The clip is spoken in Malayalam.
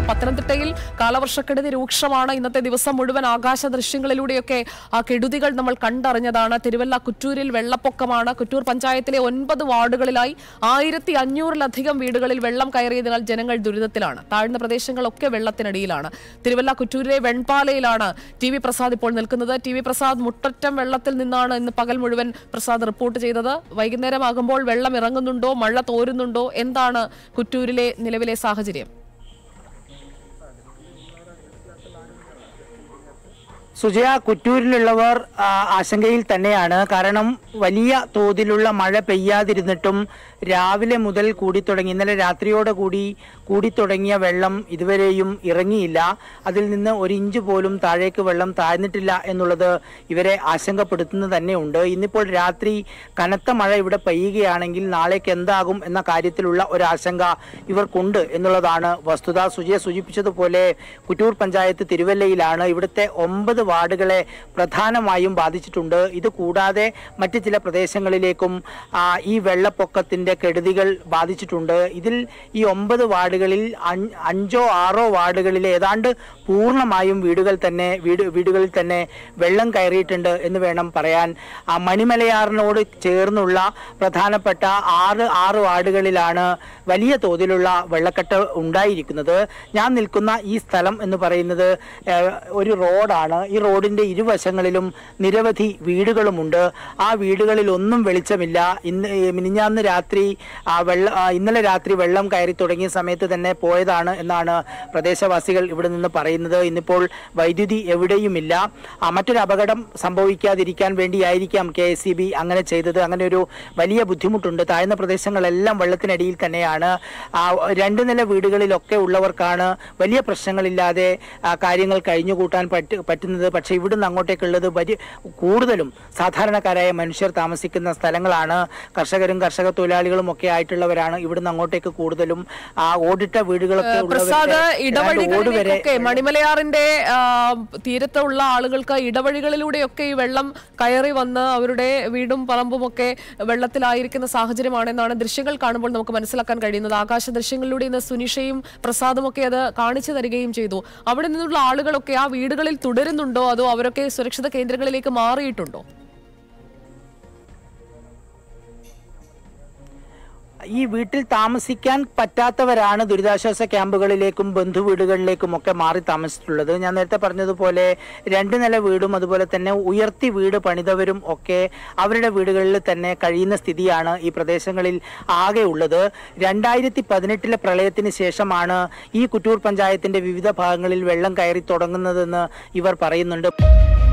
പത്തനംതിട്ടയിൽ കാലവർഷക്കെടുതി രൂക്ഷമാണ് ഇന്നത്തെ ദിവസം മുഴുവൻ ആകാശ ദൃശ്യങ്ങളിലൂടെയൊക്കെ ആ കെടുതികൾ നമ്മൾ കണ്ടറിഞ്ഞതാണ് തിരുവല്ല കുറ്റൂരിൽ വെള്ളപ്പൊക്കമാണ് കുറ്റൂർ പഞ്ചായത്തിലെ ഒൻപത് വാർഡുകളിലായി ആയിരത്തി അഞ്ഞൂറിലധികം വീടുകളിൽ വെള്ളം കയറിയതിനാൽ ജനങ്ങൾ ദുരിതത്തിലാണ് താഴ്ന്ന പ്രദേശങ്ങളൊക്കെ വെള്ളത്തിനടിയിലാണ് തിരുവല്ല കുറ്റൂരിലെ വെൺപാലയിലാണ് ടി വി പ്രസാദ് ഇപ്പോൾ നിൽക്കുന്നത് ടി വി പ്രസാദ് മുട്ടറ്റം വെള്ളത്തിൽ നിന്നാണ് ഇന്ന് പകൽ മുഴുവൻ പ്രസാദ് റിപ്പോർട്ട് ചെയ്തത് വൈകുന്നേരമാകുമ്പോൾ വെള്ളം ഇറങ്ങുന്നുണ്ടോ മഴ തോരുന്നുണ്ടോ എന്താണ് കുറ്റൂരിലെ നിലവിലെ സാഹചര്യം സുജയ കുറ്റൂരിലുള്ളവർ ആ, ആശങ്കയിൽ തന്നെയാണ് കാരണം വലിയ തോതിലുള്ള മഴ പെയ്യാതിരുന്നിട്ടും രാവിലെ മുതൽ കൂടിത്തുടങ്ങി ഇന്നലെ രാത്രിയോടെ കൂടി കൂടിത്തുടങ്ങിയ വെള്ളം ഇതുവരെയും ഇറങ്ങിയില്ല അതിൽ നിന്ന് ഒരു ഇഞ്ച് പോലും താഴേക്ക് വെള്ളം താഴ്ന്നിട്ടില്ല എന്നുള്ളത് ഇവരെ ആശങ്കപ്പെടുത്തുന്നത് തന്നെയുണ്ട് ഇന്നിപ്പോൾ രാത്രി കനത്ത മഴ ഇവിടെ പെയ്യുകയാണെങ്കിൽ നാളേക്ക് എന്താകും എന്ന കാര്യത്തിലുള്ള ഒരു ആശങ്ക ഇവർക്കുണ്ട് എന്നുള്ളതാണ് വസ്തുത സുജയ സൂചിപ്പിച്ചതുപോലെ കുറ്റൂർ പഞ്ചായത്ത് തിരുവല്ലയിലാണ് ഇവിടുത്തെ ഒമ്പത് വാർഡുകളെ പ്രധാനമായും ബാധിച്ചിട്ടുണ്ട് ഇത് കൂടാതെ മറ്റ് ചില പ്രദേശങ്ങളിലേക്കും ആ, ഈ വെള്ളപ്പൊക്കത്തിന്റെ കെടുതികൾ ബാധിച്ചിട്ടുണ്ട് ഇതിൽ ഈ ഒമ്പത് വാർഡുകളിൽ അഞ്ച്- അഞ്ചോ ആറോ വാർഡുകളിൽ ഏതാണ്ട് പൂർണ്ണമായും വീടുകൾ തന്നെ വീട് വീടുകളിൽ തന്നെ വെള്ളം കയറിയിട്ടുണ്ട് എന്ന് വേണം പറയാൻ ആ മണിമലയാറിനോട് ചേർന്നുള്ള പ്രധാനപ്പെട്ട ആറ് ആറ് വാർഡുകളിലാണ് വലിയ തോതിലുള്ള വെള്ളക്കെട്ട് ഉണ്ടായിരിക്കുന്നത് ഞാൻ നിൽക്കുന്ന ഈ സ്ഥലം എന്ന് പറയുന്നത് ഏഹ്, ഒരു റോഡാണ് ഈ റോഡിന്റെ ഇരുവശങ്ങളിലും നിരവധി വീടുകളുമുണ്ട് ആ വീടുകളിൽ ഒന്നും വെളിച്ചമില്ല ഇന്ന് ഈ മിനിഞ്ഞാന്ന് രാത്രി ആ വെള്ള ആ, ഇന്നലെ രാത്രി വെള്ളം കയറി തുടങ്ങിയ സമയത്ത് തന്നെ പോയതാണ് എന്നാണ് പ്രദേശവാസികൾ ഇവിടെ നിന്ന് പറയുന്നത് ഇന്നിപ്പോൾ വൈദ്യുതി എവിടെയുമില്ല ആ, മറ്റൊരു അപകടം സംഭവിക്കാതിരിക്കാൻ വേണ്ടിയായിരിക്കാം കെ എസ് സി ബി അങ്ങനെ ചെയ്തത് അങ്ങനെ ഒരു വലിയ ബുദ്ധിമുട്ടുണ്ട് താഴ്ന്ന പ്രദേശങ്ങളെല്ലാം വെള്ളത്തിനടിയിൽ തന്നെയാണ് ആ, രണ്ട് നില വീടുകളിലൊക്കെ ഉള്ളവർക്കാണ് വലിയ പ്രശ്നങ്ങളില്ലാതെ ആ, കാര്യങ്ങൾ കഴിഞ്ഞുകൂട്ടാൻ പറ്റ പറ്റുന്നത് പക്ഷേ ഇവിടുന്ന് അങ്ങോട്ടേക്കുള്ളത് വലിയ കൂടുതലും സാധാരണക്കാരായ മനുഷ്യർ താമസിക്കുന്ന സ്ഥലങ്ങളാണ് കർഷകരും കർഷക തൊഴിലാളികളും ഒക്കെ ആയിട്ടുള്ളവരാണ് ഇവിടുന്ന് അങ്ങോട്ടേക്ക് കൂടുതലും ആ ഓടിട്ട വീടുകളൊക്കെ പ്രസാദ് ഉള്ളവരുടെ ഏതാണ്ട് ഓട് വരെ ഇടവഴികളിലേക്കൊക്കെ മണിമലയാറിന്റെ ആ, തീരത്തുള്ള ആളുകൾക്ക് ഇടവഴികളിലൂടെയൊക്കെ ഈ വെള്ളം കയറി വന്ന് അവരുടെ വീടും പറമ്പും ഒക്കെ വെള്ളത്തിലായിരിക്കുന്ന സാഹചര്യമാണെന്നാണ് ദൃശ്യങ്ങൾ കാണുമ്പോൾ നമുക്ക് മനസ്സിലാക്കാൻ കഴിയുന്നത് ആകാശ ദൃശ്യങ്ങളിലൂടെ ഇന്ന് സുനിഷയും പ്രസാദും ഒക്കെ അത് കാണിച്ചു തരികയും ചെയ്തു അവിടെ നിന്നുള്ള ആളുകളൊക്കെ ആ വീടുകളിൽ തുടരുന്നുണ്ടോ അതോ അവരൊക്കെ സുരക്ഷിത കേന്ദ്രങ്ങളിലേക്ക് മാറിയിട്ടുണ്ടോ ഈ വീട്ടിൽ താമസിക്കാൻ പറ്റാത്തവരാണ് ദുരിതാശ്വാസ ക്യാമ്പുകളിലേക്കും ബന്ധുവീടുകളിലേക്കും ഒക്കെ മാറി താമസിച്ചിട്ടുള്ളത് ഞാൻ നേരത്തെ പറഞ്ഞതുപോലെ രണ്ട് നില വീടും അതുപോലെ തന്നെ ഉയർത്തി വീട് പണിതവരും ഒക്കെ അവരുടെ വീടുകളിൽ തന്നെ കഴിയുന്ന സ്ഥിതിയാണ് ഈ പ്രദേശങ്ങളിൽ ആകെ ഉള്ളത് രണ്ടായിരത്തി പതിനെട്ടിലെ പ്രളയത്തിന് ശേഷമാണ് ഈ കുറ്റൂർ പഞ്ചായത്തിന്റെ വിവിധ ഭാഗങ്ങളിൽ വെള്ളം കയറി തുടങ്ങുന്നതെന്ന് ഇവർ പറയുന്നുണ്ട്